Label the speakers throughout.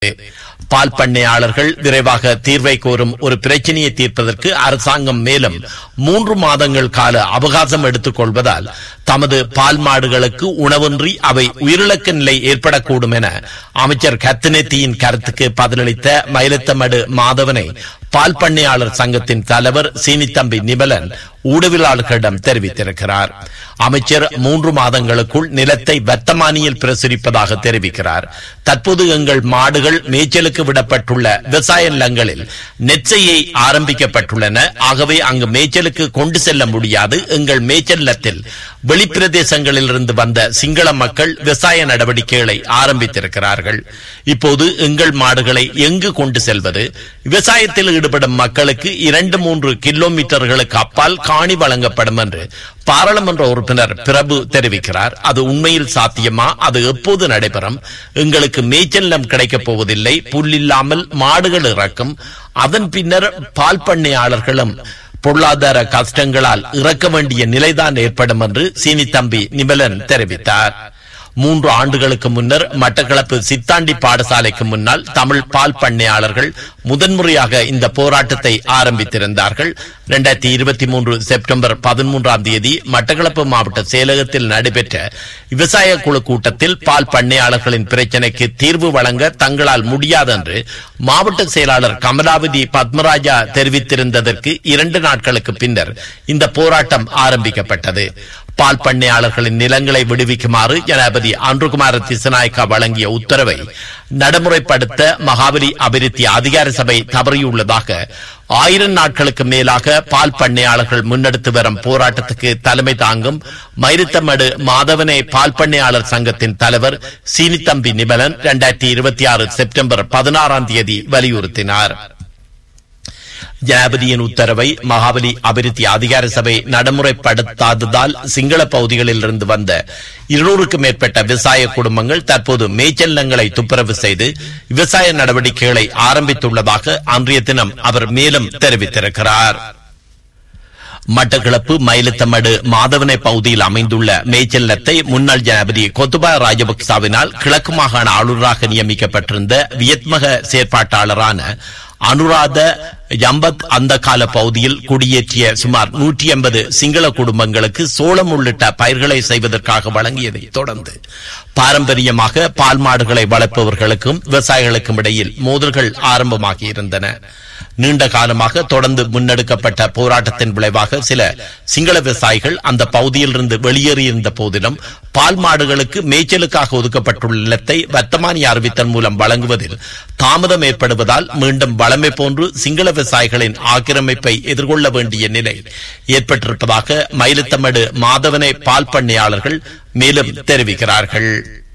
Speaker 1: பால் பண்ணையாளர்கள் விரைவாக தீர்வை கோரும் ஒரு பிரச்சனையை தீர்ப்பதற்கு அரசாங்கம் மேலும் மூன்று மாதங்கள் கால அவகாசம் எடுத்துக் கொள்வதால் தமது பால் மாடுகளுக்கு உணவின்றி அவை உயிரிழக்க நிலை ஏற்படக்கூடும் என அமைச்சர் கத்தினெத்தியின் கருத்துக்கு பதிலளித்த மயிலத்தமடு மாதவனை பால் பண்ணையாளர் சங்கத்தின் தலைவர் சீனித்தம்பி நிபலன் ஊடகவியலாளர்களிடம் தெரிவித்திருக்கிறார் அமைச்சர் மூன்று மாதங்களுக்குள் நிலத்தை வர்த்தமானியில் பிரசுரிப்பதாக தெரிவிக்கிறார் தற்போது எங்கள் மாடுகள் மேய்ச்சலுக்கு விடப்பட்டுள்ள விவசாய நிலங்களில் நெச்சையை ஆரம்பிக்கப்பட்டுள்ளன ஆகவே அங்கு மேய்ச்சலுக்கு கொண்டு செல்ல முடியாது எங்கள் மேய்ச்சல் நிலத்தில் வெளிப்பிரதேசங்களில் இருந்து வந்த சிங்கள மக்கள் விவசாய நடவடிக்கைகளை ஆரம்பித்திருக்கிறார்கள் இப்போது எங்கள் மாடுகளை எங்கு கொண்டு செல்வது விவசாயத்தில் ஈடுபடும் மக்களுக்கு இரண்டு மூன்று கிலோமீட்டர்களுக்கு அப்பால் காணி வழங்கப்படும் என்று பாராளுமன்ற உறுப்பினர் பிரபு தெரிவிக்கிறார் அது உண்மையில் சாத்தியமா அது எப்போது நடைபெறும் எங்களுக்கு மேய்ச்சல் நிலம் கிடைக்கப் போவதில்லை புல் இல்லாமல் மாடுகள் இறக்கும் அதன் பின்னர் பால் பண்ணையாளர்களும் பொருளாதார கஷ்டங்களால் இறக்க வேண்டிய நிலைதான் ஏற்படும் என்று சீனி தம்பி நிமலன் தெரிவித்தார் மூன்று ஆண்டுகளுக்கு முன்னர் மட்டக்களப்பு சித்தாண்டி பாடசாலைக்கு முன்னால் தமிழ் பால் பண்ணையாளர்கள் முதன்முறையாக இந்த போராட்டத்தை ஆரம்பித்திருந்தார்கள் இரண்டாயிரத்தி இருபத்தி மூன்று செப்டம்பர் பதிமூன்றாம் தேதி மட்டக்களப்பு மாவட்ட செயலகத்தில் நடைபெற்ற விவசாய குழு கூட்டத்தில் பால் பண்ணையாளர்களின் பிரச்சினைக்கு தீர்வு வழங்க தங்களால் முடியாது என்று மாவட்ட செயலாளர் கமலாவதி பத்மராஜா தெரிவித்திருந்ததற்கு இரண்டு நாட்களுக்கு பின்னர் இந்த போராட்டம் ஆரம்பிக்கப்பட்டது பால் பண்ணையாளர்களின் நிலங்களை விடுவிக்குமாறு ஜனாபதி அன்றுகுமார திசநாயக்கா வழங்கிய உத்தரவை நடைமுறைப்படுத்த மகாபலி அபிவிருத்தி அதிகார சபை தவறியுள்ளதாக ஆயிரம் நாட்களுக்கு மேலாக பால் பண்ணையாளர்கள் முன்னெடுத்து வரும் போராட்டத்துக்கு தலைமை தாங்கும் மயிரத்தமடு மாதவனே பால் பண்ணையாளர் சங்கத்தின் தலைவர் சீனித்தம்பி நிபலன் இரண்டாயிரத்தி இருபத்தி ஆறு செப்டம்பர் பதினாறாம் தேதி வலியுறுத்தினார் ஜனாபதியின் உத்தரவை மகாபலி அபிவிருத்தி அதிகார சபை நடைமுறைப்படுத்தாததால் சிங்கள பகுதிகளில் இருந்து வந்த இருநூறுக்கும் மேற்பட்ட விவசாய குடும்பங்கள் தற்போது மேய்ச்சல் நிலங்களை துப்புரவு செய்து விவசாய நடவடிக்கைகளை ஆரம்பித்துள்ளதாக அன்றைய தினம் அவர் மேலும் தெரிவித்திருக்கிறார் மட்டக்களப்பு மயிலத்தமடு மாதவனை பகுதியில் அமைந்துள்ள மேய்ச்சல் நிலத்தை முன்னாள் ஜனாபதி கொத்துபா ராஜபக்சாவினால் கிழக்கு மாகாண ஆளுநராக நியமிக்கப்பட்டிருந்த வியத்மக செயற்பாட்டாளரான அனுராத யம்பத் அந்த கால பகுதியில் குடியேற்றிய சுமார் நூற்றி ஐம்பது சிங்கள குடும்பங்களுக்கு சோளம் உள்ளிட்ட பயிர்களை செய்வதற்காக வழங்கியதை தொடர்ந்து பாரம்பரியமாக பால் மாடுகளை வளர்ப்பவர்களுக்கும் விவசாயிகளுக்கும் இடையில் மோதல்கள் ஆரம்பமாகி இருந்தன நீண்ட காலமாக தொடர்ந்து முன்னெடுக்கப்பட்ட போராட்டத்தின் விளைவாக சில சிங்கள விவசாயிகள் அந்த பகுதியிலிருந்து வெளியேறியிருந்த போதிலும் பால் மாடுகளுக்கு மேய்ச்சலுக்காக ஒதுக்கப்பட்டுள்ள நிலத்தை வர்த்தமானி அறிவித்தல் மூலம் வழங்குவதில் தாமதம் ஏற்படுவதால் மீண்டும் வளமை போன்று சிங்கள விவசாயிகளின் ஆக்கிரமிப்பை எதிர்கொள்ள வேண்டிய நிலை ஏற்பட்டிருப்பதாக மயிலத்தமடு மாதவனை பால் பண்ணையாளர்கள் மேலும் தெரிவிக்கிறார்கள்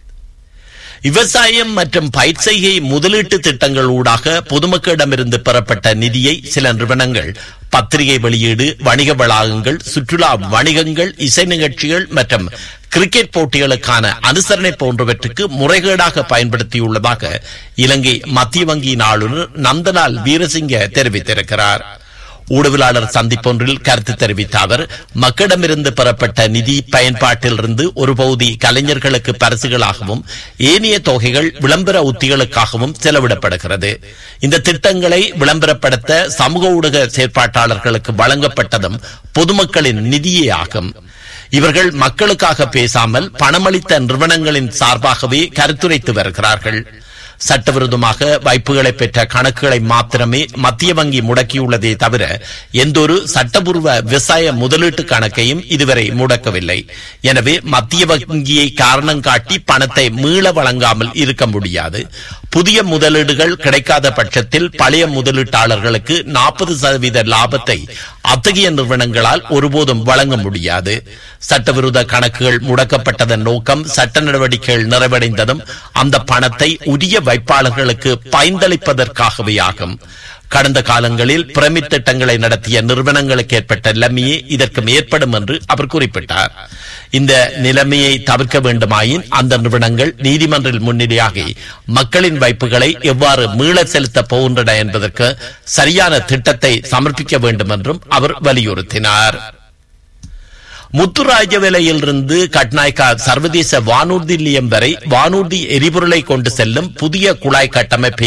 Speaker 1: விவசாயம் மற்றும் பயிர் செய்கை முதலீட்டு திட்டங்கள் ஊடாக பொதுமக்களிடமிருந்து பெறப்பட்ட நிதியை சில நிறுவனங்கள் பத்திரிகை வெளியீடு வணிக வளாகங்கள் சுற்றுலா வணிகங்கள் இசை நிகழ்ச்சிகள் மற்றும் கிரிக்கெட் போட்டிகளுக்கான அனுசரணை போன்றவற்றுக்கு முறைகேடாக பயன்படுத்தியுள்ளதாக இலங்கை மத்திய வங்கியின் ஆளுநர் நந்தலால் வீரசிங்க தெரிவித்திருக்கிறார் ஊடகவியலாளர் சந்திப்பொன்றில் கருத்து தெரிவித்த அவர் மக்களிடமிருந்து பெறப்பட்ட நிதி பயன்பாட்டிலிருந்து ஒரு பகுதி கலைஞர்களுக்கு பரிசுகளாகவும் ஏனைய தொகைகள் விளம்பர உத்திகளுக்காகவும் செலவிடப்படுகிறது இந்த திட்டங்களை விளம்பரப்படுத்த சமூக ஊடக செயற்பாட்டாளர்களுக்கு வழங்கப்பட்டதும் பொதுமக்களின் நிதியே ஆகும் இவர்கள் மக்களுக்காக பேசாமல் பணமளித்த நிறுவனங்களின் சார்பாகவே கருத்துரைத்து வருகிறார்கள் சட்டவிரோதமாக வைப்புகளை பெற்ற கணக்குகளை மாத்திரமே மத்திய வங்கி முடக்கியுள்ளதே தவிர எந்தொரு சட்டபூர்வ விவசாய முதலீட்டு கணக்கையும் இதுவரை முடக்கவில்லை எனவே மத்திய வங்கியை காரணம் காட்டி பணத்தை மீள வழங்காமல் இருக்க முடியாது புதிய முதலீடுகள் கிடைக்காத பட்சத்தில் பழைய முதலீட்டாளர்களுக்கு நாற்பது சதவீத லாபத்தை அத்தகைய நிறுவனங்களால் ஒருபோதும் வழங்க முடியாது சட்டவிரோத கணக்குகள் முடக்கப்பட்டதன் நோக்கம் சட்ட நடவடிக்கைகள் நிறைவடைந்ததும் அந்த பணத்தை உரிய வைப்பாளர்களுக்கு பயந்தளிப்பதற்காகவே ஆகும் கடந்த காலங்களில் பிரமிட் திட்டங்களை நடத்திய நிறுவனங்களுக்கு ஏற்பட்ட நிலைமையே இதற்கும் ஏற்படும் என்று அவர் குறிப்பிட்டார் இந்த நிலைமையை தவிர்க்க வேண்டுமாயின் அந்த நிறுவனங்கள் நீதிமன்றில் முன்னிலையாகி மக்களின் வைப்புகளை எவ்வாறு மீள செலுத்தப் போகின்றன என்பதற்கு சரியான திட்டத்தை சமர்ப்பிக்க வேண்டும் என்றும் அவர் வலியுறுத்தினார் முத்துராஜவேலையிலிருந்து கட்நாய்கா சர்வதேச வானூர்தி நிலையம் வரை வானூர்தி எரிபொருளை கொண்டு செல்லும் புதிய குழாய் கட்டமைப்பை